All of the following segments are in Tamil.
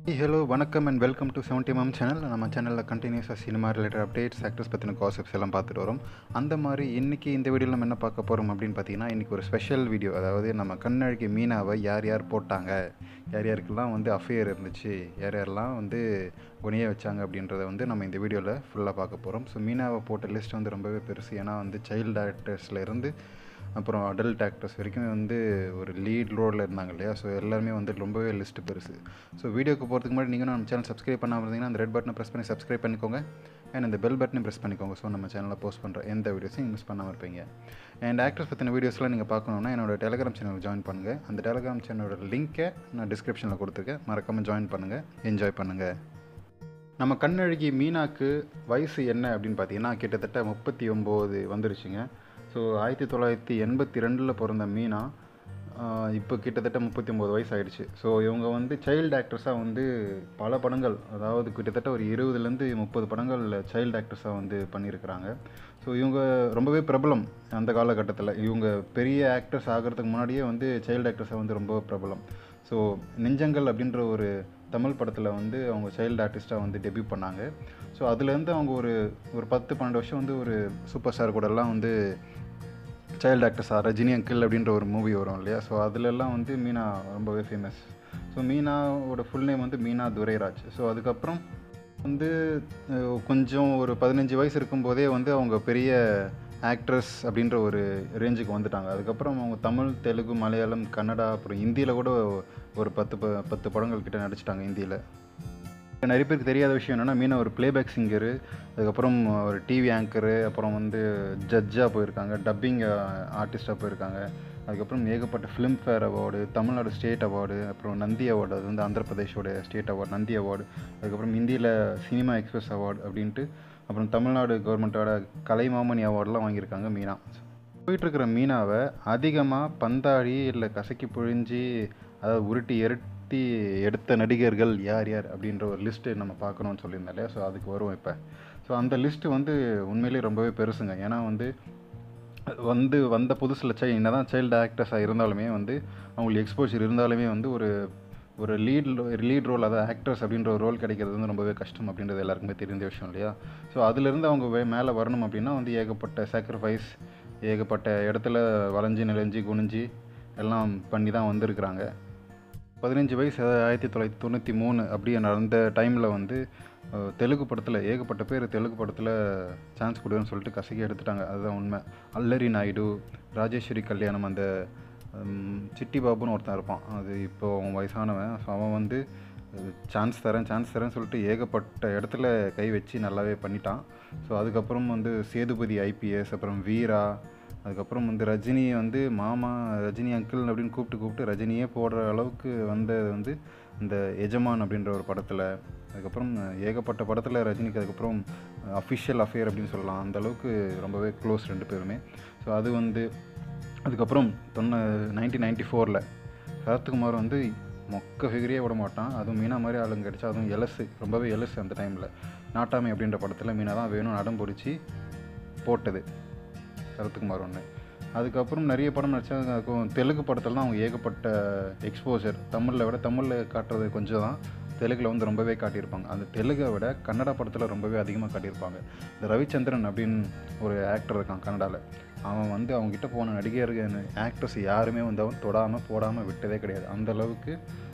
ஹலோ வணக்கம் and welcome to seventy MM channel நம்ம சேனலில் கண்டினியூஸாக சினிமா ரிலேட்டட் அப்டேட்ஸ் ஆக்டர்ஸ் பற்றின காசிப்ஸ் எல்லாம் பார்த்துட்டு வரோம் அந்த மாதிரி இன்றைக்கி இந்த வீடியோவில் நம்ம என்ன பார்க்க போகிறோம் அப்படின்னு பார்த்தீங்கன்னா இன்றைக்கி ஒரு ஸ்பெஷல் வீடியோ அதாவது நம்ம கண்ணழகி மீனாவை யார் யார் போட்டாங்க யார் யாருக்கெல்லாம் வந்து அஃபேர் இருந்துச்சு யார் யாரெல்லாம் வந்து குனிய வச்சாங்க அப்படின்றத வந்து நம்ம இந்த வீடியோவில் ஃபுல்லாக பார்க்க போகிறோம் ஸோ மீனாவை போட்ட லிஸ்ட் வந்து ரொம்பவே பெருசு ஏன்னா வந்து சைல்டு ஆக்டர்ஸில் இருந்து அப்புறம் அடல்ட் ஆக்டர்ஸ் வரைக்கும் வந்து ஒரு லீட் ரோலில் இருந்தாங்க இல்லையா ஸோ எல்லாருமே வந்து ரொம்பவே லிஸ்ட்டு பெருசு ஸோ வீடியோக்கு போகிறதுக்கு முன்னாடி நீங்கள் நம்ம சேனல் சப்ஸ்கிரைப் பண்ணாமல் இருந்தீங்கன்னா அந்த ரெட் பட்டனை ப்ரெஸ் பண்ணி சப்ஸ்கிரைப் பண்ணிக்கோங்க அண்ட் அந்த பெல் பட்டனை ப்ரெஸ் பண்ணிக்கோங்க ஸோ நம்ம சேனலில் போஸ்ட் பண்ணுற எந்த வீடியோஸையும் மிஸ் பண்ணாமல் இருப்பீங்க அண்ட் ஆக்டர்ஸ் பற்றின வீடியோஸ்லாம் நீங்கள் பார்க்கணுன்னா என்னோட டெலிகிராம் சேனல் ஜாயின் பண்ணுங்கள் அந்த டெலிகிராம் சேனலோட லிங்க்கை நான் டிஸ்கிரிப்ஷனில் கொடுத்துருக்கேன் மறக்காமல் ஜாயின் பண்ணுங்கள் என்ஜாய் பண்ணுங்கள் நம்ம கண்ணழகி மீனாக்கு வயசு என்ன அப்படின்னு பார்த்தீங்கன்னா கிட்டத்தட்ட முப்பத்தி ஒம்பது வந்துருச்சுங்க ஸோ ஆயிரத்தி தொள்ளாயிரத்தி எண்பத்தி ரெண்டில் பிறந்த மீனா ஆஹ் இப்போ கிட்டத்தட்ட முப்பத்தி ஒம்பது வயசு ஆயிடுச்சு ஸோ இவங்க வந்து சைல்டு ஆக்ட்ரஸாக வந்து பல படங்கள் அதாவது கிட்டத்தட்ட ஒரு இருபதுலேருந்து முப்பது படங்கள் சைல்டு ஆக்ட்ரஸாக வந்து பண்ணியிருக்கிறாங்க ஸோ இவங்க ரொம்பவே பிரபலம் அந்த காலகட்டத்தில் இவங்க பெரிய ஆக்டர்ஸ் ஆகிறதுக்கு முன்னாடியே வந்து சைல்டு ஆக்டர்ஸாக வந்து ரொம்ப பிரபலம் ஸோ நெஞ்சங்கள் அப்படின்ற ஒரு தமிழ் படத்தில் வந்து அவங்க சைல்டு ஆர்டிஸ்ட்டாக வந்து டெபியூ பண்ணாங்க ஸோ அதுலேருந்து அவங்க ஒரு ஒரு பத்து பன்னெண்டு வருஷம் வந்து ஒரு சூப்பர் ஸ்டார் கூடலாம் வந்து சைல்டு ஆக்டர்ஸாக ரஜினி அங்கிள் அப்படின்ற ஒரு மூவி வரும் இல்லையா ஸோ அதுலெல்லாம் வந்து மீனா ரொம்பவே ஃபேமஸ் ஸோ மீனாவோட ஃபுல் நேம் வந்து மீனா துரைராஜ் ஸோ அதுக்கப்புறம் வந்து அஹ், கொஞ்சம் ஒரு பதினஞ்சு வயசு இருக்கும்போதே வந்து அவங்க பெரிய ஆக்ட்ரஸ் அப்படின்ற ஒரு ரேஞ்சுக்கு வந்துட்டாங்க அதுக்கப்புறம் அவங்க தமிழ் தெலுங்கு மலையாளம் கன்னடா அப்புறம் ஹிந்தியில் கூட ஒரு பத்து ப பத்து படங்கள் கிட்ட நடிச்சிட்டாங்க ஹிந்தியில் நிறைய பேருக்கு தெரியாத விஷயம் என்னென்னா மீனா ஒரு ப்ளேபேக் சிங்கரு அதுக்கப்புறம் ஒரு டிவி ஆங்கரு அப்புறம் வந்து ஜட்ஜாக போயிருக்காங்க டப்பிங் ஆர்டிஸ்ட்டாக போயிருக்காங்க அதுக்கப்புறம் ஏகப்பட்ட Filmfare award Tamil Nadu state award அப்புறம் நந்தி அவார்டு அது வந்து ஆந்திர பிரதேஷோட ஸ்டேட் அவார்டு நந்தி அவார்டு அதுக்கப்புறம் இந்தியில் சினிமா எக்ஸ்பிரஸ் அவார்டு அப்படின்ட்டு அப்புறம் தமிழ்நாடு கவர்மெண்ட்டோட கலைமாமணி அவார்டெலாம் வாங்கியிருக்காங்க மீனா போயிட்டுருக்கிற மீனாவை அதிகமாக பந்தாடி இல்லை கசக்கி புழிஞ்சி அதாவது உருட்டி எருட்டி எடுத்த நடிகர்கள் யார் யார் அப்படின்ற ஒரு லிஸ்ட்டு நம்ம பார்க்கணும்னு சொல்லியிருந்தேன் இல்லையா ஸோ அதுக்கு வருவோம் இப்போ ஸோ அந்த லிஸ்ட்டு வந்து உண்மையிலேயே ரொம்பவே பெருசுங்க ஏன்னா வந்து வந்து வந்த புதுசில் சை என்ன தான் சைல்டு ஆக்டர்ஸாக இருந்தாலுமே வந்து அவங்களுக்கு எக்ஸ்போஜர் இருந்தாலுமே வந்து ஒரு ஒரு லீட் லீட் ரோல் அதாவது ஆக்டர்ஸ் அப்படின்ற ஒரு ரோல் கிடைக்கிறது வந்து ரொம்பவே கஷ்டம் அப்படின்றது எல்லாருக்குமே தெரிஞ்ச விஷயம் இல்லையா ஸோ அதுலேருந்து அவங்க வே மேலே வரணும் அப்படின்னா வந்து ஏகப்பட்ட சாக்ரிஃபைஸ் ஏகப்பட்ட இடத்துல வளைஞ்சு நெளிஞ்சு குனிஞ்சு எல்லாம் பண்ணி தான் வந்திருக்கிறாங்க பதினஞ்சு வயசு அதாவது ஆயிரத்தி தொள்ளாயிரத்தி தொண்ணூற்றி மூணு அப்படியே நடந்த டைமில் வந்து அஹ், தெலுங்கு படத்தில் ஏகப்பட்ட பேர் தெலுங்கு படத்தில் சான்ஸ் கொடுன்னு சொல்லிட்டு கசக்கி எடுத்துட்டாங்க அதுதான் உண்மை அல்லரி நாயுடு ராஜேஸ்வரி கல்யாணம் அந்த ஹம், சிட்டி பாபுன்னு ஒருத்தன் இருப்பான் அது இப்போ அவன் வயசானவன் ஸோ அவன் வந்து சான்ஸ் தரேன் சான்ஸ் தரேன்னு சொல்லிட்டு ஏகப்பட்ட இடத்துல கை வச்சு நல்லாவே பண்ணிட்டான் ஸோ அதுக்கப்புறம் வந்து சேதுபதி ஐபிஎஸ் அப்புறம் வீரா அதுக்கப்புறம் வந்து ரஜினியை வந்து மாமா ரஜினி அங்கிள் அப்படின்னு கூப்பிட்டு கூப்பிட்டு ரஜினியே போடுற அளவுக்கு வந்தது வந்து இந்த எஜமான் அப்படின்ற ஒரு படத்தில் அதுக்கப்புறம் ஏகப்பட்ட படத்தில் ரஜினிக்கு அதுக்கப்புறம் அஃபிஷியல் அஃபேர் அப்படின்னு சொல்லலாம் அந்த அளவுக்கு ரொம்பவே க்ளோஸ் ரெண்டு பேருமே ஸோ அது வந்து அதுக்கப்புறம் தொண்ணூ நைன்டீன் நைன்டி ஃபோரில் சரத்குமார் வந்து மொக்க ஃபிகரே விட மாட்டான் அதுவும் மீனா மாதிரி ஆளுங்க கிடச்சா அதுவும் எலசு ரொம்பவே எலசு அந்த டைமில் நாட்டாமை அப்படின்ற படத்தில் மீனா தான் வேணும்னு அடம் பிடிச்சி போட்டது சரத்குமார் ஒன்று அதுக்கப்புறம் நிறைய படம் நடிச்சாங்க அதுக்கும் தெலுங்கு படத்தில் தான் அவங்க ஏகப்பட்ட எக்ஸ்போசர் தமிழில் விட தமிழில் காட்டுறது கொஞ்சம் தான் தெலுங்கில் வந்து ரொம்பவே காட்டியிருப்பாங்க அந்த தெலுங்கை விட கன்னடா படத்தில் ரொம்பவே அதிகமாக காட்டியிருப்பாங்க இந்த ரவிச்சந்திரன் அப்படின்னு ஒரு ஆக்டர் இருக்கான் கன்னடாவில் அவன் வந்து அவங்ககிட்ட போன நடிகர்கள் ஆக்டர்ஸ் யாருமே வந்து அவன் தொடாமல் போடாமல் விட்டதே கிடையாது அந்த அளவுக்கு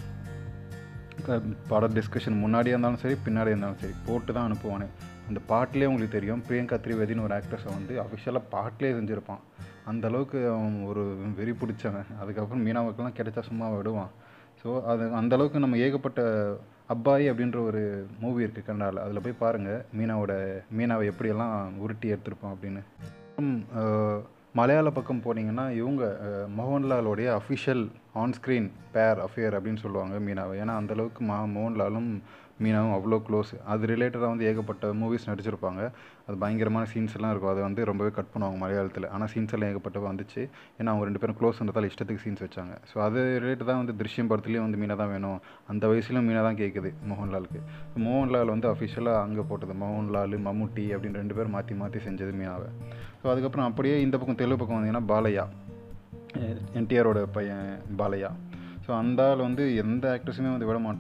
க- பட டிஸ்கஷன் முன்னாடியே இருந்தாலும் சரி பின்னாடியே இருந்தாலும் சரி போட்டு தான் அனுப்புவானே அந்த பாட்டிலே உங்களுக்கு தெரியும் பிரியங்கா திரிவேதின்னு ஒரு ஆக்ட்ரஸை வந்து அஃபிஷியலாக பாட்டிலே செஞ்சுருப்பான் அந்த அளவுக்கு அவன் ஒரு வெறி பிடிச்சவன் அதுக்கப்புறம் மீனாவுக்கெல்லாம் கிடைச்சா சும்மா விடுவான் ஸோ அது அந்த அளவுக்கு நம்ம ஏகப்பட்ட அப்பாயி அப்படின்ற ஒரு மூவி இருக்குது கன்னடாவில் அதில் போய் பாருங்கள் மீனாவோட மீனாவை எப்படியெல்லாம் உருட்டி எடுத்திருப்போம் அப்படின்னு அப்புறம், அஹ், மலையாள பக்கம் போனீங்கன்னா இவங்க அஹ், மோகன்லாலோடைய official on screen pair affair அப்படின்னு சொல்லுவாங்க மீனாவை ஏன்னா அந்தளவுக்கு மா மோகன்லாலும் மீனாவும் அவ்வளோ க்ளோஸ் அது ரிலேட்டடாக வந்து ஏகப்பட்ட மூவிஸ் நடிச்சிருப்பாங்க அது பயங்கரமான சீன்ஸ் எல்லாம் இருக்கும் அதை வந்து ரொம்பவே கட் பண்ணுவாங்க மலையாளத்தில் ஆனால் சீன்ஸ் எல்லாம் ஏகப்பட்ட வந்துச்சு ஏன்னா அவங்க ரெண்டு பேரும் க்ளோஸ்ன்றதால இஷ்டத்துக்கு சீன்ஸ் வச்சாங்க ஸோ அது ரிலேட்டடாக வந்து திருஷ்யம் படத்துலேயும் வந்து மீனா தான் வேணும் அந்த வயசுலையும் மீனா தான் கேட்குது மோகன்லாலுக்கு மோகன்லால் வந்து அஃபிஷியலாக அங்கே போட்டது மோகன்லால் மம்முட்டி அப்படின்னு ரெண்டு பேர் மாற்றி மாற்றி செஞ்சது மீனாவை ஸோ அதுக்கப்புறம் அப்படியே இந்த பக்கம் தெலுங்கு பக்கம் வந்தீங்கன்னா பாலையா என்டிஆரோட பையன் பாலையா ஸோ அந்த ஆள் வந்து எந்த ஆக்ட்ரஸுமே வந்து விட மாட்டான்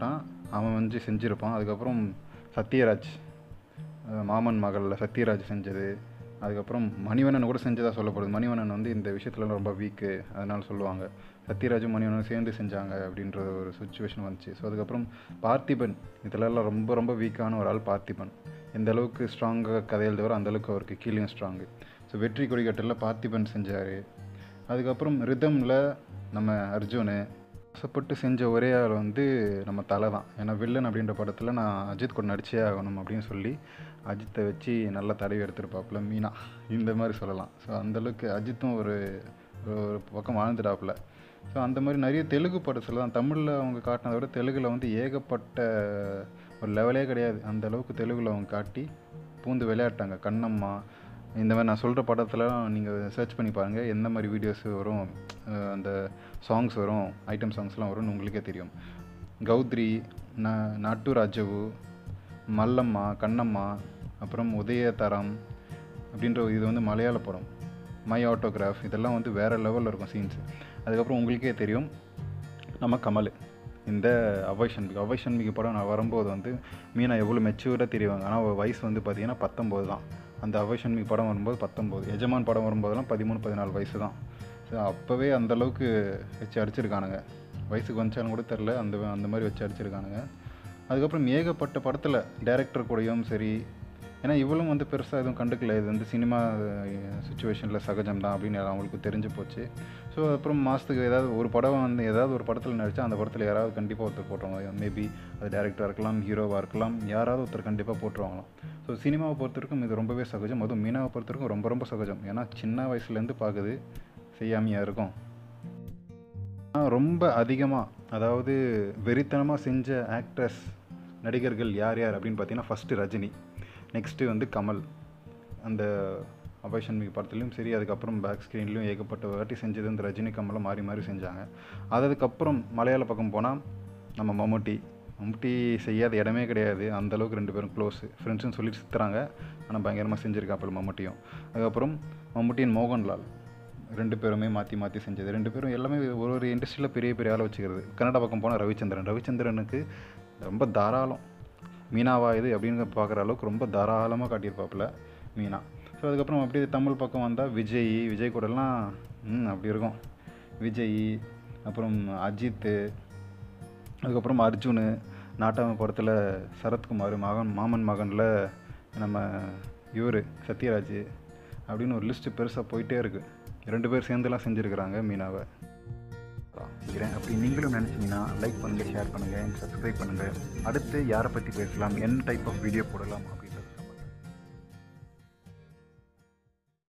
அவன் வந்து செஞ்சுருப்பான் அதுக்கப்புறம் சத்யராஜ் அஹ் மாமன் மகளில் சத்யராஜ் செஞ்சது அதுக்கப்புறம் மணிவண்ணன் கூட செஞ்சதாக சொல்லப்படுது மணிவண்ணன் வந்து இந்த விஷயத்துலலாம் ரொம்ப வீக்கு அதனால சொல்லுவாங்க சத்யராஜும் மணிவண்ணனும் சேர்ந்து செஞ்சாங்க அப்படின்ற ஒரு சுச்சுவேஷன் வந்துச்சு ஸோ அதுக்கப்புறம் பார்த்திபன் இதுலலாம் ரொம்ப ரொம்ப வீக்கான ஒரு ஆள் பார்த்திபன் எந்த அளவுக்கு ஸ்ட்ராங்காக கதை எழுதுவாரோ அந்த அளவுக்கு அவருக்கு கீழேயும் ஸ்ட்ராங்கு ஸோ வெற்றி கொடிக்கட்டில் பார்த்திபன் செஞ்சார் அதுக்கப்புறம் ரிதமில் நம்ம அர்ஜுனு ஆசைப்பட்டு செஞ்ச ஒரே ஆள் வந்து நம்ம தலை தான் ஏன்னா வில்லன் அப்படின்ற படத்தில் நான் அஜித் கூட நடிச்சே ஆகணும் அப்படின்னு சொல்லி அஜித்தை வச்சு நல்லா தடவி எடுத்திருப்பாப்புல மீனா இந்த மாதிரி சொல்லலாம் ஸோ அந்தளவுக்கு அஜித்தும் ஒரு ஒரு பக்கம் வாழ்ந்துடாப்புல ஸோ அந்த மாதிரி நிறைய தெலுங்கு படத்தில் தான் தமிழில் அவங்க காட்டினதை விட தெலுங்கில் வந்து ஏகப்பட்ட ஒரு லெவலே கிடையாது அந்த அளவுக்கு தெலுங்கில் அவங்க காட்டி பூந்து விளையாட்டாங்க கண்ணம்மா இந்த மாதிரி நான் சொல்கிற படத்துலலாம் நீங்கள் சர்ச் பண்ணி பாருங்கள் எந்த மாதிரி வீடியோஸ் வரும் அஹ் அந்த சாங்ஸ் வரும் ஐட்டம் சாங்ஸ்லாம் வரும்னு உங்களுக்கே தெரியும் கௌத்ரி ந நட்டு ராஜவு மல்லம்மா கண்ணம்மா அப்புறம் உதயதரம் அப்படின்ற இது வந்து மலையாள படம் மை ஆட்டோகிராஃப் இதெல்லாம் வந்து வேறு லெவலில் இருக்கும் சீன்ஸ் அதுக்கப்புறம் உங்களுக்கே தெரியும் நம்ம கமல் இந்த அவ்வை சண்மிகு அவ்வை சண்மிகு படம் நான் வரும்போது வந்து மீனா எவ்வளோ மெச்சூராக தெரிவாங்க ஆனால் அவள் வயசு வந்து பார்த்தீங்கன்னா பத்தொம்போது தான் அந்த அவ்வை சண்மிகு படம் வரும்போது பத்தொம்போது எஜமான் படம் வரும்போதெல்லாம் பதிமூணு பதினாலு வயசு தான் ஸோ அப்போவே அந்த அளவுக்கு வச்சு அடிச்சிருக்கானுங்க வயசுக்கு வந்துச்சாலும் கூட தெரில அந்த அந்த மாதிரி வச்சு அடிச்சிருக்கானுங்க அதுக்கப்புறம் ஏகப்பட்ட படத்தில் டேரக்டர் கூடயும் சரி ஏன்னா இவளும் வந்து பெருசாக எதுவும் கண்டுக்கல இது வந்து சினிமா சுச்சுவேஷனில் சகஜம் தான் அப்படின்னு அவங்களுக்கு தெரிஞ்சு போச்சு ஸோ அப்புறம் மாதத்துக்கு ஏதாவது ஒரு படம் வந்து ஏதாவது ஒரு படத்தில் நடித்தா அந்த படத்தில் யாராவது கண்டிப்பாக ஒருத்தர் போட்டுருவாங்க மேபி அது டேரக்டராக இருக்கலாம் ஹீரோவாக இருக்கலாம் யாராவது ஒருத்தர் கண்டிப்பாக போட்டுருவாங்களாம் ஸோ சினிமாவை பொறுத்த வரைக்கும் இது ரொம்பவே சகஜம் அதுவும் மீனாவை பொறுத்த வரைக்கும் ரொம்ப ரொம்ப சகஜம் ஏன்னா சின்ன வயசுலேருந்து பார்க்குது செய்யாமையாக இருக்கும் ஆனால் ரொம்ப அதிகமாக அதாவது வெறித்தனமாக செஞ்ச ஆக்டர்ஸ் நடிகர்கள் யார் யார் அப்படின்னு பார்த்தீங்கன்னா ஃபஸ்ட்டு ரஜினி நெக்ஸ்ட்டு வந்து கமல் அந்த அபய் சண்முகி படத்துலையும் சரி அதுக்கப்புறம் பேக் ஸ்க்ரீன்லையும் ஏகப்பட்ட வாட்டி செஞ்சது இந்த ரஜினி கமலை மாறி மாறி செஞ்சாங்க அதுக்கப்புறம் மலையாள பக்கம் போனால் நம்ம மம்முட்டி மம்முட்டி செய்யாத இடமே கிடையாது அந்த அளவுக்கு ரெண்டு பேரும் க்ளோஸு ஃப்ரெண்ட்ஸ்னு சொல்லிட்டு சுற்றுறாங்க ஆனால் பயங்கரமாக செஞ்சுருக்காப்புல மம்முட்டியும் அதுக்கப்புறம் மம்முட்டியின் மோகன்லால் ரெண்டு பேருமே மாற்றி மாற்றி செஞ்சது ரெண்டு பேரும் எல்லாமே ஒரு ஒரு இண்டஸ்ட்ரியில் பெரிய பெரிய ஆளை வச்சுக்கிறது கன்னடா பக்கம் போனால் ரவிச்சந்திரன் ரவிச்சந்திரனுக்கு ரொம்ப தாராளம் மீனாவா இது அப்படின்னு பார்க்குற அளவுக்கு ரொம்ப தாராளமாக காட்டியிருப்பாப்புல மீனா ஸோ அதுக்கப்புறம் அப்படியே தமிழ் பக்கம் வந்தால் விஜய் விஜய் கூடலாம் ம் அப்படி இருக்கும் விஜய் அப்புறம் அஜித்து அதுக்கப்புறம் அர்ஜுனு நாட்டாம படத்தில் சரத்குமார் மகன் மாமன் மகனில் நம்ம இவர் சத்யராஜ் அப்படின்னு ஒரு லிஸ்ட்டு பெருசாக போயிட்டே இருக்குது ரெண்டு பேர் சேர்ந்துலாம் செஞ்சுருக்கிறாங்க மீனாவை இருக்கிறேன் அப்படி நீங்களும் நினச்சிங்கன்னா லைக் பண்ணுங்கள் ஷேர் பண்ணுங்கள் சப்ஸ்கிரைப் பண்ணுங்கள் அடுத்து யாரை பற்றி பேசலாம் என்ன டைப் ஆஃப் வீடியோ போடலாம் அப்படின்னு